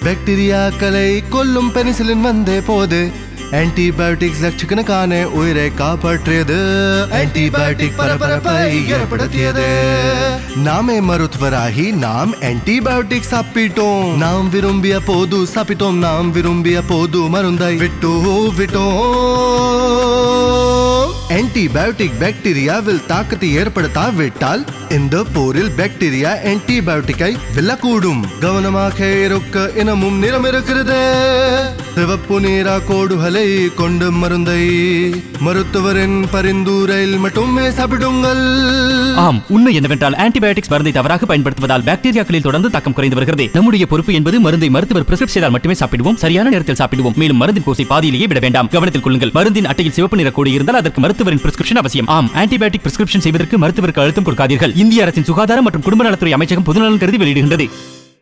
பாக்டீரியாக்களை கொல்லும் பெனிசிலின் வந்தே போது ஆன்டிபயோட்டிக்ஸ் லட்சக்கணக்கான உயிரை காப்பாற்றியது ஆன்டிபயோட்டிக் பரபரப்பை ஏற்படுத்தியது நாமே மருத்துவராகி நாம் ஆன்டிபயோட்டிக் சாப்பிட்டோம் நாம் விரும்பிய போது சாப்பிட்டோம் நாம் விரும்பிய போது மருந்தை விட்டு விட்டோம் ஆன்டிபயோட்டிக் பாக்டீரியாவில் தாக்கத்தை ஏற்படுத்தாவிட்டால் இந்த போரில் பாக்டீரியா ஆன்டிபயோட்டிக்கை வெல்லக்கூடும் கவனமாக இருக்க இனமும் நிறம் இருக்கிறது சிவப்பு நீரா கோடுகளை கொண்டு மருந்தை மருத்துவரின் பரிந்துரையில் மட்டுமே சாப்பிடுங்கள் ஆம் உண்மை என்னவென்றால் ஆன்டிபயோட்டிக்ஸ் மருந்தை தவறாக பயன்படுத்துவதால் பாக்டீரியாக்களில் தொடர்ந்து தாக்கம் குறைந்து வருகிறது நம்முடைய பொறுப்பு என்பது மருந்தை மருத்துவர் பிரிஸ்கிரிப் செய்தால் மட்டுமே சாப்பிடுவோம் சரியான நேரத்தில் சாப்பிடுவோம் மேலும் மருந்தின் கோசை பாதியிலேயே விட வேண்டாம் கவனத்தில் கொள்ளுங்கள் மருந்தின் அட்டையில் சிவப்பு நிற கோடு இருந்தால் அதற்கு மருத்துவரின் பிரிஸ்கிரிப்ஷன் அவசியம் ஆம் ஆன்டிபயோட்டிக் பிரிஸ்கிரிப்ஷன் செய்வதற்கு மருத்துவருக்கு அழுத்தம் கொடுக்காதீர்கள் இந்திய அரசின் சுகாதாரம் மற்றும் குடும்ப நலத்துறை அமைச்சகம் பொதுநலன் கருதி வெளியிடுகின்றது